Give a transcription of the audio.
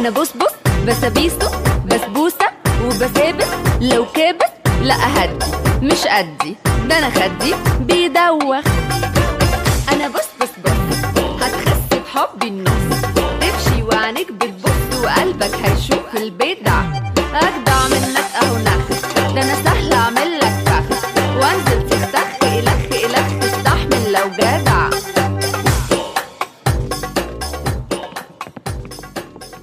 انا بص بص بسابيسو بسبوسه وبثابت لو كابت لا اهدي مش قدي ده انا خدي بيدوخ انا بص بص بص هتخس بحبي النص تمشي وعينيك بتبص وقلبك هيشوف البدع اجدع منك اهو نخس